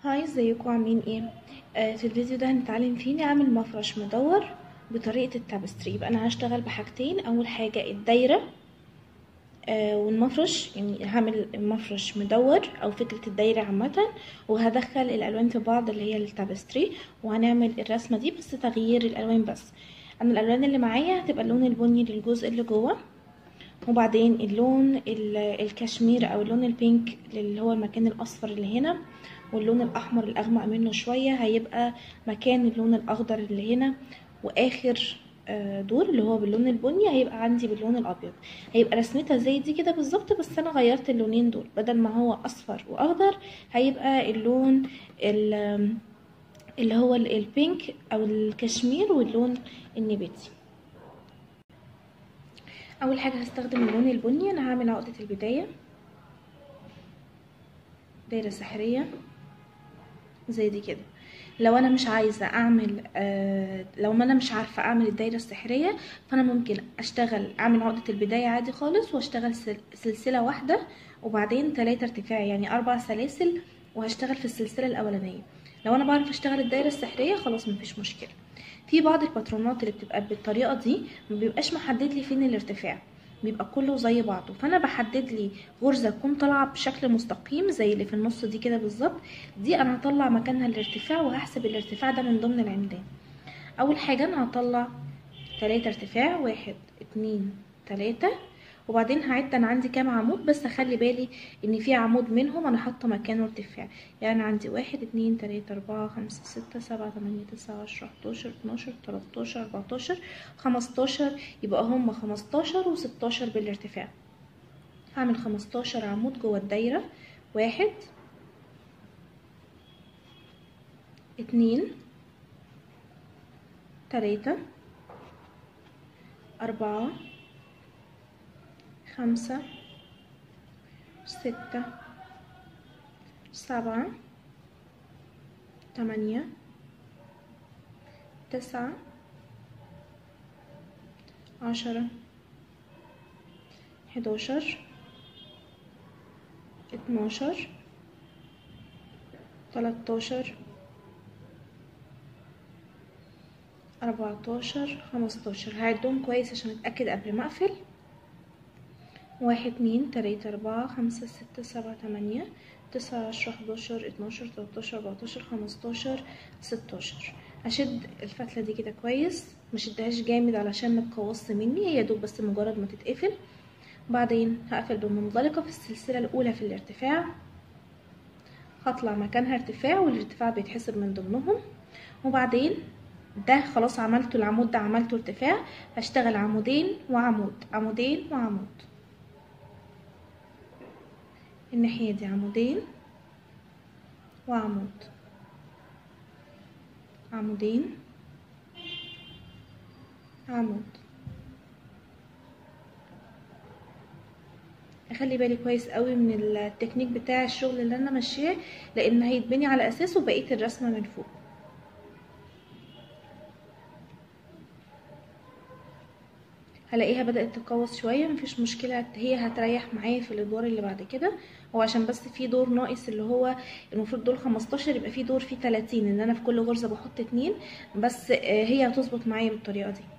هاي ازيكم عاملين ايه آه في الفيديو ده هنتعلم فيه نعمل مفرش مدور بطريقة التابستري يبقى انا هشتغل بحاجتين اول حاجة الدايرة آه والمفرش يعني هعمل مفرش مدور او فكرة الدايرة عامة وهدخل الالوان في بعض اللي هي التابستري وهنعمل الرسمة دي بس تغيير الالوان بس انا الالوان اللي معايا هتبقى اللون البني للجزء اللي جوه وبعدين اللون الكشمير او اللون البينك اللي هو المكان الاصفر اللي هنا واللون الاحمر الاغمق منه شويه هيبقى مكان اللون الاخضر اللي هنا واخر دور اللي هو باللون البني هيبقى عندي باللون الابيض هيبقى رسمتها زي دي كده بالظبط بس انا غيرت اللونين دول بدل ما هو اصفر واخضر هيبقى اللون اللي هو البينك او الكشمير واللون النباتي اول حاجه هستخدم اللون البني انا هعمل عقده البدايه دايره سحريه زي دي كده لو انا مش عايزه اعمل آه لو ما انا مش عارفه اعمل الدايره السحريه فانا ممكن اشتغل اعمل عقده البدايه عادي خالص واشتغل سلسله واحده وبعدين ثلاثة ارتفاع يعني اربع سلاسل وهشتغل في السلسله الاولانيه لو انا بعرف اشتغل الدايره السحريه خلاص مفيش مشكله في بعض الباترونات اللي بتبقى بالطريقه دي ما بيبقاش محدد لي فين الارتفاع بيبقى كله زي بعضه فانا بحدد لي غرزه تكون طالعه بشكل مستقيم زي اللي في النص دي كده بالظبط دي انا هطلع مكانها الارتفاع وهحسب الارتفاع ده من ضمن العمدان اول حاجه انا هطلع تلاتة ارتفاع واحد اتنين تلاتة وبعدين هعد انا عندي كام عمود بس اخلي بالي ان في عمود منهم انا حاطه مكانه ارتفاع يعني عندي واحد اتنين تلاتة اربعة خمسة ستة سبعة تمانية تسعة عشرة حداشر اتناشر تلاتاشر اربعتاشر خمستاشر يبقى هما خمستاشر وستاشر بالارتفاع هعمل خمستاشر عمود جوه الدايرة واحد اتنين تلاتة أربعة خمسة ستة سبعة تمانية تسعة عشرة حداشر اتناشر تلاتاشر أربعتاشر خمستاشر هعدهم كويس عشان اتأكد قبل ما اقفل واحد اتنين تلاتة اربعة خمسة ستة سبعة تمانية تسعة عشرة حداشر اتناشر تلاتاشر اربعتاشر خمستاشر ستاشر اشد الفتلة دي كده كويس مشدهاش جامد علشان متقوص مني هي دوب بس مجرد ما تتقفل بعدين هقفل بمنطلقة في السلسلة الاولى في الارتفاع هطلع مكانها ارتفاع والارتفاع بيتحسب من ضمنهم وبعدين ده خلاص عملته العمود ده عملته ارتفاع هشتغل عمودين وعمود عمودين وعمود الناحية دي عمودين وعمود عمودين عمود اخلي بالي كويس قوي من التكنيك بتاع الشغل اللي انا ماشياه لان هيتبني على اساسه بقيه الرسمه من فوق هلاقيها بدأت تقوس شوية مفيش مشكلة هي هتريح معايا في الادوار اللي بعد كده هو عشان بس في دور ناقص اللي هو المفروض دور 15 يبقى في دور فيه 30 ان انا في كل غرزة بحط اتنين بس هي هتظبط معايا بالطريقة دي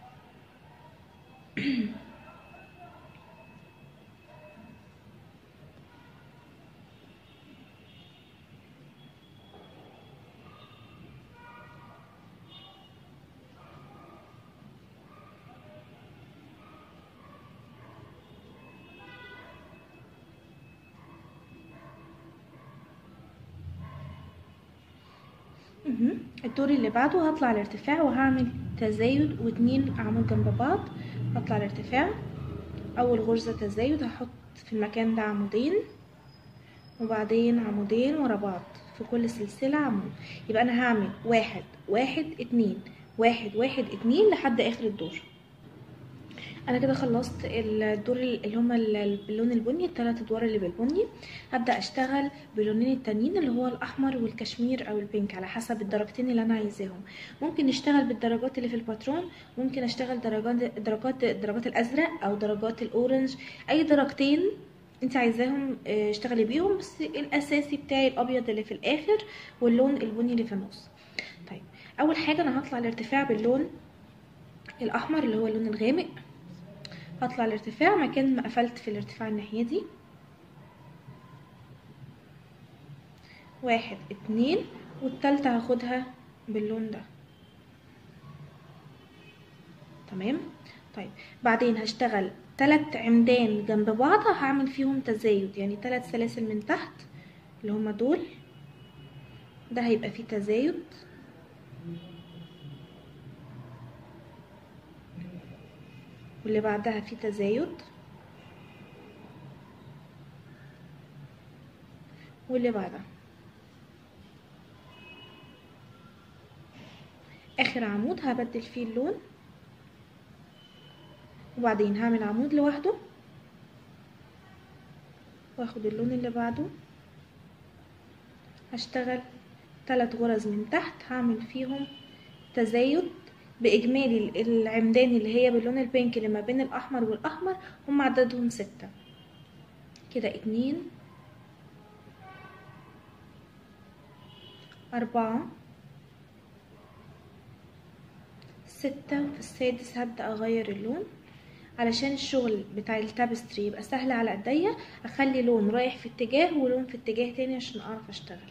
الدور اللي بعده هطلع الارتفاع وهعمل تزايد واتنين عمود جنب بعض هطلع الارتفاع اول غرزة تزايد هحط في المكان ده عمودين وبعدين عمودين ورا بعض في كل سلسلة عمود يبقى انا هعمل واحد واحد اتنين واحد واحد اتنين لحد اخر الدور انا كده خلصت الدور اللي هما باللون البني الثلاث ادوار اللي بالبني هبدا اشتغل باللونين التانيين اللي هو الاحمر والكشمير او البينك على حسب الدرجتين اللي انا عايزاهم ممكن نشتغل بالدرجات اللي في الباترون ممكن اشتغل درجات درجات درجات الازرق او درجات الاورنج اي درجتين انت عايزاهم اه، اشتغلي بيهم بس الاساسي بتاعي الابيض اللي في الاخر واللون البني اللي في النص طيب اول حاجه انا هطلع الارتفاع باللون الاحمر اللي هو اللون الغامق هطلع الارتفاع مكان ما قفلت في الارتفاع الناحيه دي واحد اتنين والتالتة هاخدها باللون ده تمام طيب بعدين هشتغل تلات عمدان جنب بعض هعمل فيهم تزايد يعني تلات سلاسل من تحت اللي هما دول ده هيبقى فيه تزايد واللي بعدها فيه تزايد واللي بعدها اخر عمود هبدل فيه اللون وبعدين هعمل عمود لوحده واخد اللون اللي بعده هشتغل ثلاث غرز من تحت هعمل فيهم تزايد باجمالي العمدان اللي هي باللون البينك اللي ما بين الاحمر والاحمر هم عددهم ستة كده اتنين اربعة ستة في السادس هبدأ اغير اللون علشان الشغل بتاع التابستري يبقى سهل على ايديا اخلي لون رايح في اتجاه ولون في اتجاه تاني عشان اعرف اشتغل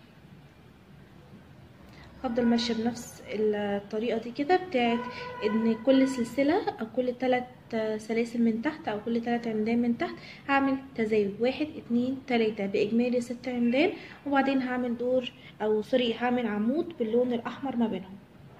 هفضل ماشيه بنفس الطريقه دي كده بتاعت ان كل سلسله او كل ثلاث سلاسل من تحت او كل ثلاث عمدان من تحت هعمل تزايد واحد اتنين تلاتة باجمالي ست عمدان وبعدين هعمل دور او سوري هعمل عمود باللون الاحمر ما بينهم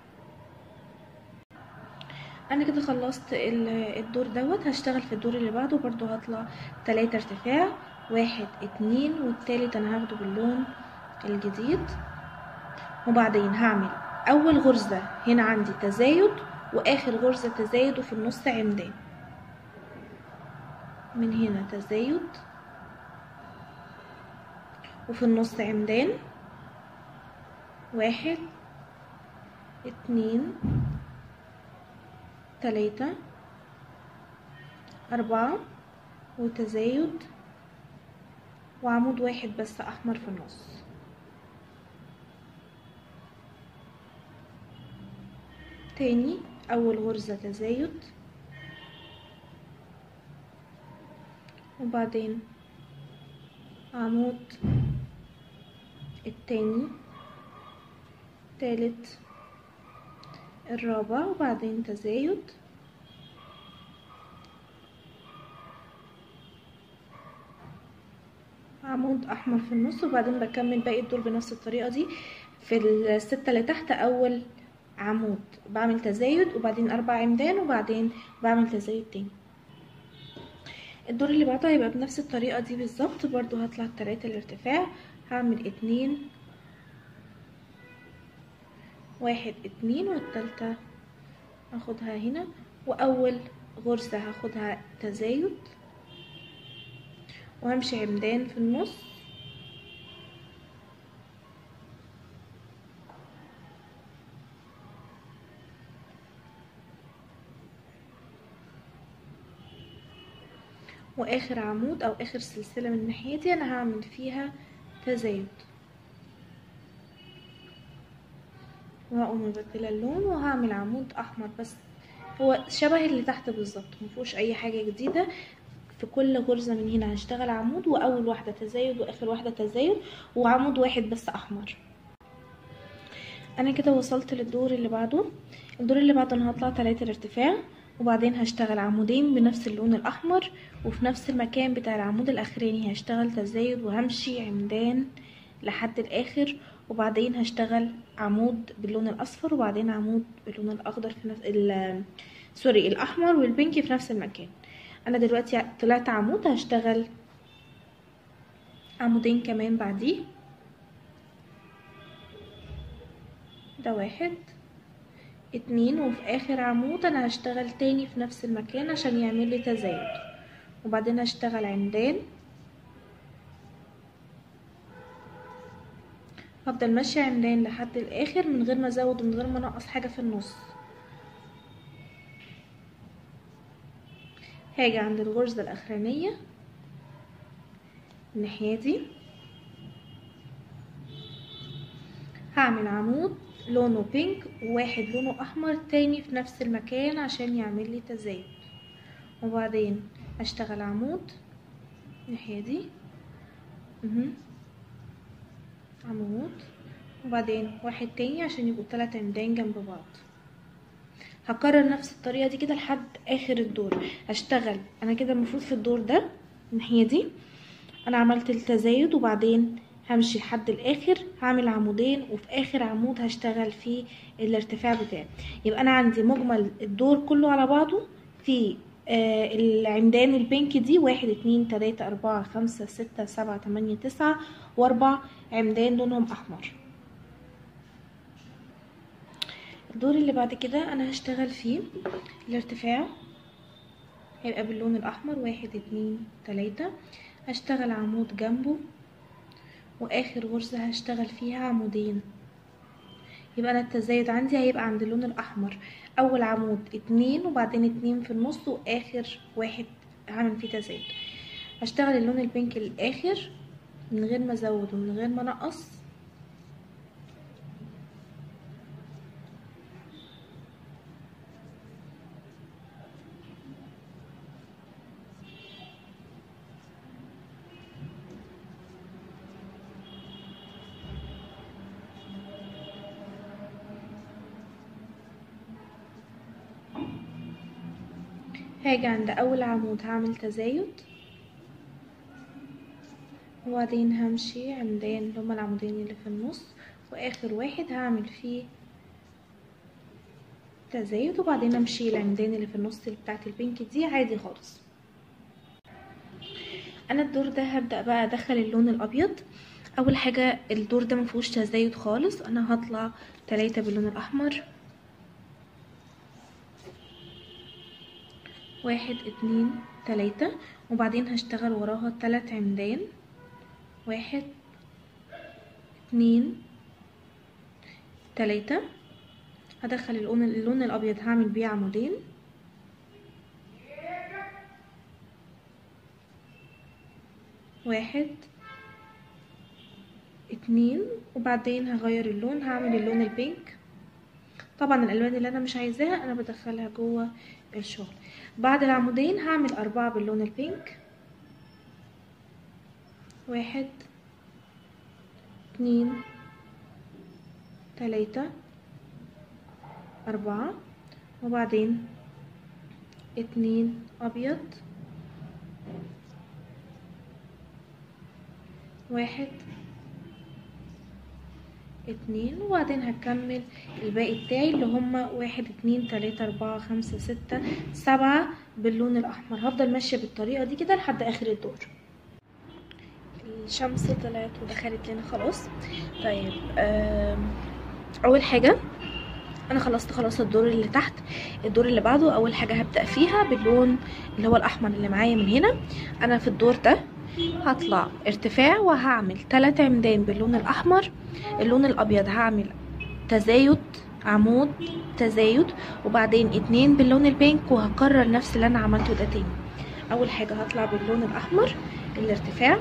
انا كده خلصت الدور دوت هشتغل في الدور اللي بعده برضو هطلع تلاتة ارتفاع واحد اتنين والتالت انا هاخده باللون الجديد وبعدين هعمل اول غرزة هنا عندي تزايد واخر غرزة تزايد وفي النص عمدان من هنا تزايد وفي النص عمدان واحد اتنين تلاتة أربعة وتزايد وعمود واحد بس أحمر في النص تاني أول غرزة تزايد وبعدين عمود التاني تالت الرابع وبعدين تزايد عمود احمر في النص وبعدين بكمل باقي الدور بنفس الطريقه دي في الستة اللي تحت اول عمود بعمل تزايد وبعدين اربع عمدان وبعدين بعمل تزايد تاني الدور اللي بعده هيبقى بنفس الطريقه دي بالظبط برضو هطلع التلاتة الارتفاع هعمل اتنين واحد اتنين والتالتة هاخدها هنا واول غرزة هاخدها تزايد وهمشي عمدان في النص واخر عمود او اخر سلسلة من ناحيتي انا هعمل فيها تزايد وهقوم مبدلة اللون وهعمل عمود احمر بس هو شبه اللي تحت بالظبط مفيهوش اي حاجة جديدة في كل غرزة من هنا هشتغل عمود واول واحدة تزايد واخر واحدة تزايد وعمود واحد بس احمر انا كده وصلت للدور اللي بعده الدور اللي بعده انا هطلع تلاتة الارتفاع وبعدين هشتغل عمودين بنفس اللون الاحمر وفي نفس المكان بتاع العمود الاخراني هشتغل تزايد وهمشي عمدان لحد الاخر وبعدين هشتغل عمود باللون الاصفر وبعدين عمود باللون الاخضر في نفس ال سوري الاحمر والبينك في نفس المكان انا دلوقتي طلعت عمود هشتغل عمودين كمان بعديه ده واحد اتنين وفي اخر عمود انا هشتغل تاني في نفس المكان عشان يعمل لي تزايد وبعدين هشتغل عمدان هفضل ماشيه عمدان لحد الاخر من غير ما ازود ومن غير ما انقص حاجه في النص هاجي عند الغرزه الاخرانيه الناحية دي هعمل عمود لونه بينك وواحد لونه احمر تاني في نفس المكان عشان يعمل لي تزايد وبعدين اشتغل عمود الناحية دي مهم. عمود وبعدين واحد تاني عشان يبقوا تلات عمدان جنب بعض هكرر نفس الطريقة دي كده لحد اخر الدور هشتغل انا كده المفروض في الدور ده الناحية دي انا عملت التزايد وبعدين همشي لحد الاخر هعمل عمودين وفي اخر عمود هشتغل فيه الارتفاع بتاعي يبقى انا عندي مجمل الدور كله على بعضه في آه العمدان البينك دي واحد اتنين تلاتة اربعة خمسة ستة سبعة تمانية تسعة واربع عمدان لونهم احمر الدور اللي بعد كده انا هشتغل فيه الارتفاع هيبقى باللون الاحمر واحد اتنين تلاتة هشتغل عمود جنبه واخر غرزة هشتغل فيها عمودين يبقى انا التزايد عندي هيبقى عند اللون الاحمر اول عمود اتنين وبعدين اتنين في النص واخر واحد هعمل فيه تزايد هشتغل اللون البينك الاخر من غير ما ازود ومن غير ما انقص هاجي عند اول عمود هعمل تزايد وبعدين همشي عمدان اللي هما العمودين اللي في النص واخر واحد هعمل فيه تزايد وبعدين امشي العمدان اللي في النص اللي بتاعت البينك دي عادي خالص انا الدور ده هبدا بقى ادخل اللون الابيض اول حاجه الدور ده مفيهوش تزايد خالص انا هطلع تلاتة باللون الاحمر واحد اتنين تلاتة وبعدين هشتغل وراها تلات عمدان واحد اتنين تلاتة هدخل اللون, اللون الابيض هعمل بيه عمودين واحد اتنين وبعدين هغير اللون هعمل اللون البينك طبعا الالوان اللي انا مش عايزاها انا بدخلها جوه الشغل بعد العمودين هعمل اربعة باللون البينك واحد اتنين تلاتة اربعة وبعدين اتنين ابيض واحد اتنين وبعدين هكمل الباقي بتاعي اللي هما واحد اتنين تلاتة اربعة خمسة ستة سبعة باللون الاحمر هفضل ماشية بالطريقة دي كده لحد اخر الدور الشمس طلعت ودخلت لنا خلاص طيب اول حاجة انا خلصت خلاص الدور اللي تحت الدور اللي بعده اول حاجة هبدأ فيها باللون اللي هو الاحمر اللي معايا من هنا انا في الدور ده هطلع ارتفاع وهعمل تلات عمدان باللون الاحمر اللون الابيض هعمل تزايد عمود تزايد وبعدين اتنين باللون البينك وهكرر نفس اللي انا عملته ده تاني اول حاجة هطلع باللون الاحمر الارتفاع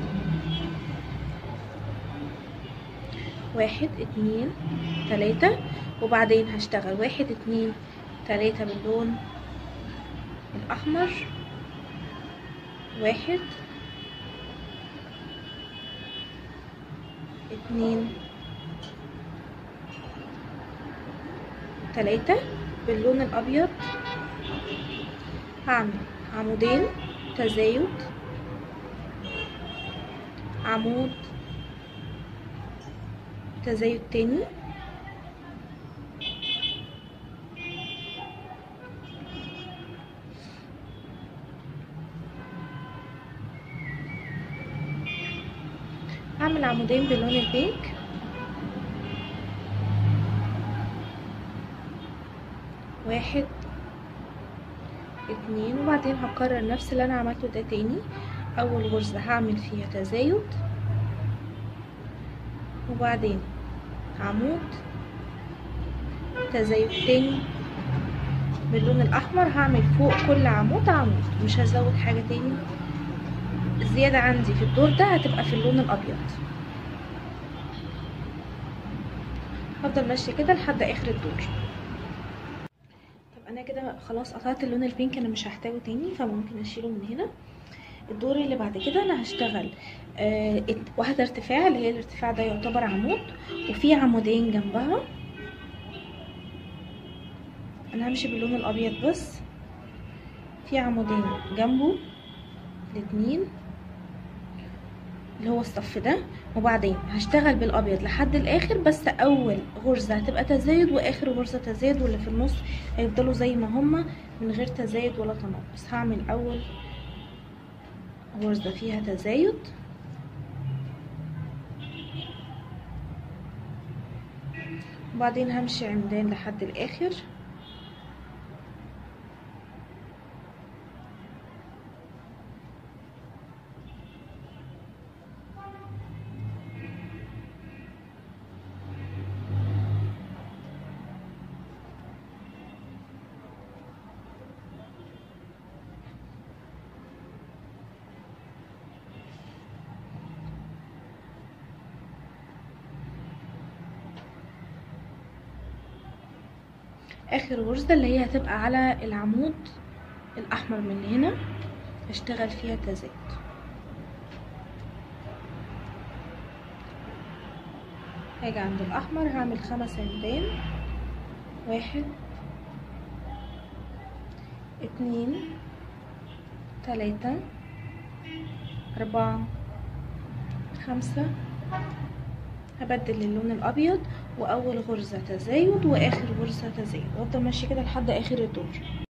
واحد اتنين تلاتة وبعدين هشتغل واحد اتنين تلاتة باللون الاحمر واحد اتنين تلاتة باللون الابيض هعمل عمودين تزايد عمود تزايد تاني هعمل عمودين باللون البينك واحد اتنين وبعدين هكرر نفس اللي انا عملته ده تاني اول غرزة هعمل فيها تزايد وبعدين عمود تزايد تاني باللون الاحمر هعمل فوق كل عمود عمود مش هزود حاجة تاني زيادة عندي في الدور ده هتبقى في اللون الابيض هفضل ماشية كده لحد اخر الدور طب انا كده خلاص قطعت اللون البينك انا مش هحتاجه تاني فممكن اشيله من هنا الدور اللي بعد كده انا هشتغل آه واحدة ارتفاع اللي هي الارتفاع ده يعتبر عمود وفي عمودين جنبها انا همشي باللون الابيض بس في عمودين جنبه الاتنين اللي هو الصف ده وبعدين هشتغل بالابيض لحد الاخر بس اول غرزة هتبقى تزايد واخر غرزة تزايد واللي في النص هيفضلوا زي ما هما من غير تزايد ولا تناقص هعمل اول غرزة فيها تزايد وبعدين همشي عمدان لحد الاخر اخر غرزة اللي هي هتبقى على العمود الاحمر من هنا هشتغل فيها تزايد هاجي عند الاحمر هعمل خمس عمدان واحد اتنين تلاتة اربعة خمسة هبدل اللون الابيض واول غرزة تزايد واخر غرزة تزايد وافضل ماشية كده لحد اخر الدور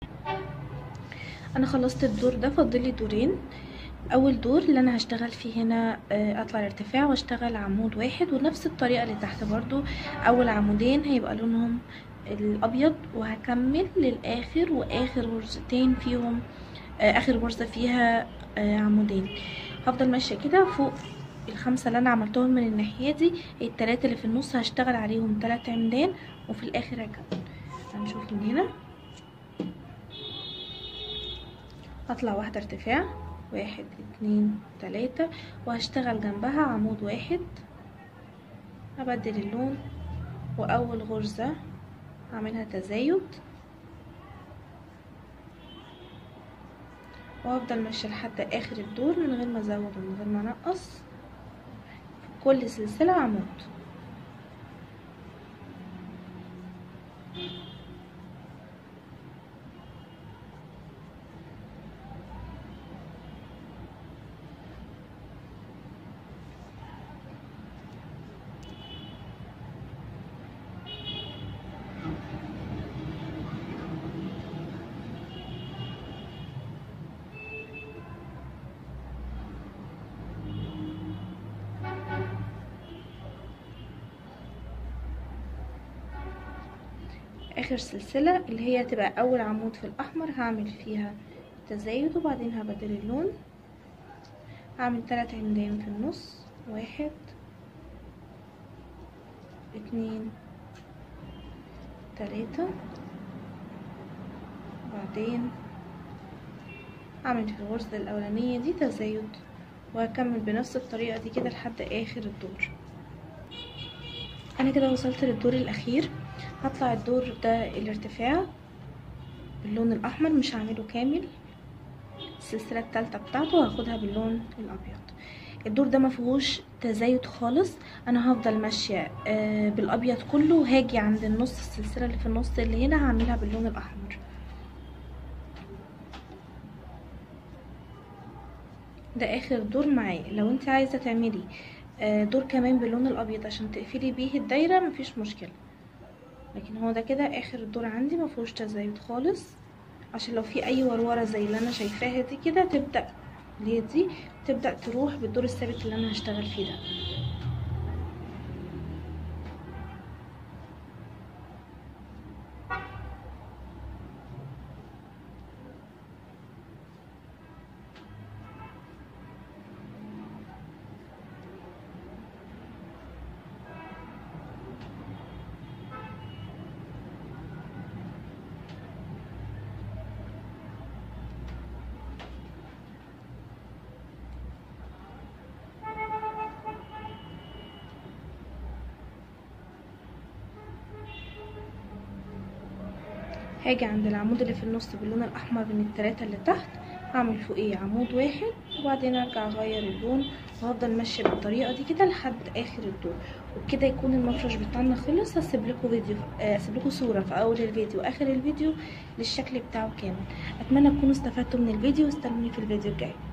انا خلصت الدور ده فاضلي دورين اول دور اللي انا هشتغل فيه هنا اطلع الارتفاع واشتغل عمود واحد ونفس الطريقة اللي تحت برضو اول عمودين هيبقى لونهم الابيض وهكمل للاخر واخر غرزتين فيهم اخر غرزة فيها عمودين هفضل ماشية كده فوق الخمسة اللي انا عملتهم من الناحية دي التلاتة اللي في النص هشتغل عليهم تلات عمدان وفي الاخر هكمل هنشوف من هنا هطلع واحدة ارتفاع واحد اتنين تلاتة وهشتغل جنبها عمود واحد هبدل اللون واول غرزة هعملها تزايد وهفضل ماشية لحد اخر الدور من غير ما ازود ومن غير ما انقص كل سلسلة عمود اخر سلسلة اللي هي تبقى اول عمود في الاحمر هعمل فيها تزايد وبعدين هبدل اللون هعمل تلات عمدان في النص واحد اتنين تلاتة بعدين هعمل في الغرزة الاولانية دي تزايد وهكمل بنفس الطريقة دي كده لحد اخر الدور انا كده وصلت للدور الاخير هطلع الدور ده الارتفاع باللون الاحمر مش هعمله كامل السلسله الثالثه بتاعته هاخدها باللون الابيض الدور ده ما فيهوش تزايد خالص انا هفضل ماشيه آه بالابيض كله وهاجي عند النص السلسله اللي في النص اللي هنا هعملها باللون الاحمر ده اخر دور معايا لو انت عايزه تعملي آه دور كمان باللون الابيض عشان تقفلي بيه الدايره مفيش مشكله لكن هو ده كده اخر الدور عندي ما فيهوش تزايد خالص عشان لو في اي ورورة زي اللي انا شايفاها دي كده تبدأ اللي هي دي تبدأ تروح بالدور الثابت اللي انا هشتغل فيه ده هاجي عند العمود اللي في النص باللون الاحمر من التلاتة اللي تحت هعمل فوقيه عمود واحد وبعدين ارجع اغير اللون وهفضل ماشيه بالطريقه دي كده لحد اخر الدور وبكده يكون المفرش بتاعنا خلص هسيب لكم فيديو هسيب لكم صوره في اول الفيديو واخر الفيديو للشكل بتاعه كامل اتمنى تكونوا استفدتوا من الفيديو واستنوني في الفيديو الجاي